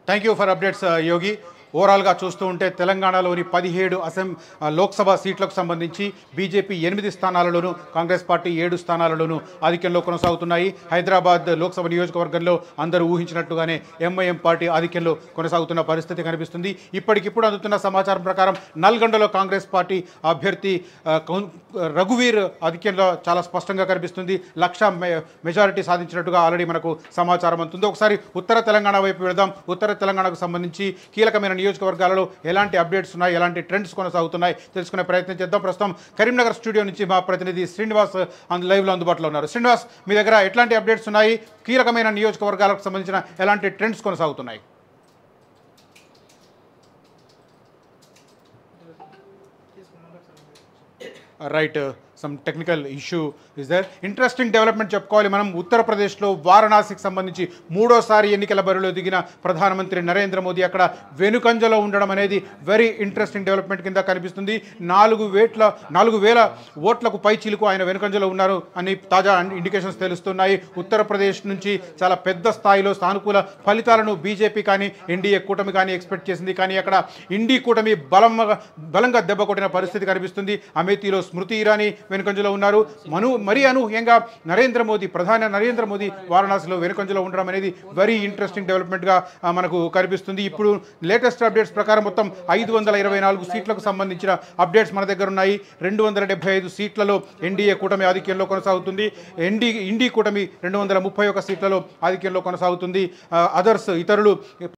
thank you for updates Yogi ఓవరాల్గా చూస్తూ ఉంటే తెలంగాణలోని పదిహేడు అసెం ఆ, లోక్సభ సీట్లకు సంబంధించి బీజేపీ ఎనిమిది స్థానాలలోనూ కాంగ్రెస్ పార్టీ ఏడు స్థానాలలోనూ ఆధిక్యంలో కొనసాగుతున్నాయి హైదరాబాద్ లోక్సభ నియోజకవర్గంలో అందరూ ఊహించినట్టుగానే ఎంఐఎం పార్టీ ఆధిక్యంలో కొనసాగుతున్న పరిస్థితి కనిపిస్తుంది ఇప్పటికిప్పుడు అందుతున్న సమాచారం ప్రకారం నల్గొండలో కాంగ్రెస్ పార్టీ అభ్యర్థి ఆ, కౌన్- రఘువీర్ ఆధిక్యంలో చాలా స్పష్టంగా కనిపిస్తుంది లక్ష మె- మెజారిటీ సాధించినట్టుగా ఆల్రెడీ మనకు సమాచారం అందుతుంది ఒకసారి ఉత్తర తెలంగాణ వైపు వెళదాం ఉత్తర తెలంగాణకు సంబంధించి కీలకమైన నియోజకవర్గాలలో ఎలాంటి అప్డేట్స్ ఉన్నాయి ఎలాంటి ట్రెండ్స్ కొనసాగుతున్నాయి తెలుసుకునే ప్రయత్నం చేద్దాం ప్రస్తుతం కరీంనగర్ స్టూడియో నుంచి మా ప్రతినిధి శ్రీనివాస్ అందు లైవ్లో అందుబాటులో ఉన్నారు శ్రీనివాస్ మీ దగ్గర ఎట్లాంటి అప్డేట్స్ ఉన్నాయి కీలకమైన నియోజకవర్గాలకు సంబంధించిన ఎలాంటి ట్రెండ్స్ కొనసాగుతున్నాయి right some technical issue is there interesting development చెప్పుకోవాలి మనం ఉత్తరప్రదేశ్లో వారణాసికి సంబంధించి మూడోసారి ఎన్నికల బరిలో దిగిన ప్రధానమంత్రి నరేంద్ర మోదీ అక్కడ వెనుకంజలో ఉండడం అనేది వెరీ ఇంట్రెస్టింగ్ డెవలప్మెంట్ కింద కనిపిస్తుంది నాలుగు వేట్ల నాలుగు వేల ఓట్లకు పై చిలుకు ఆయన వెనుకంజలో ఉన్నారు అని తాజా ఇండికేషన్స్ తెలుస్తున్నాయి ఉత్తరప్రదేశ్ నుంచి చాలా పెద్ద స్థాయిలో సానుకూల ఫలితాలను బీజేపీ కానీ ఎన్డీఏ కూటమి కానీ ఎక్స్పెక్ట్ చేసింది కానీ అక్కడ ఇండీ కూటమి బలంగా బలంగా దెబ్బ కొట్టిన పరిస్థితి కనిపిస్తుంది అమేథీలో స్మృతి ఇరానీ వెనుకంజలో ఉన్నారు మను మరీ అనూహ్యంగా నరేంద్ర మోదీ ప్రధాని నరేంద్ర మోదీ వారణాసిలో వెనుకంజలో ఉండడం అనేది వెరీ ఇంట్రెస్టింగ్ డెవలప్మెంట్గా ఆ, మనకు కనిపిస్తుంది ఇప్పుడు లేటెస్ట్ అప్డేట్స్ ప్రకారం మొత్తం ఐదు వందల ఇరవై నాలుగు సీట్లకు సంబంధించిన అప్డేట్స్ మన దగ్గర ఉన్నాయి రెండు వందల డెబ్బై ఐదు సీట్లలో ఎన్డీఏ కూటమి ఆధిక్యంలో కొనసాగుతుంది ఎన్డీ ఇండీ కూటమి రెండు వందల ముప్పై ఒక సీట్లలో ఆధిక్యంలో కొనసాగుతుంది అదర్స్ ఇతరులు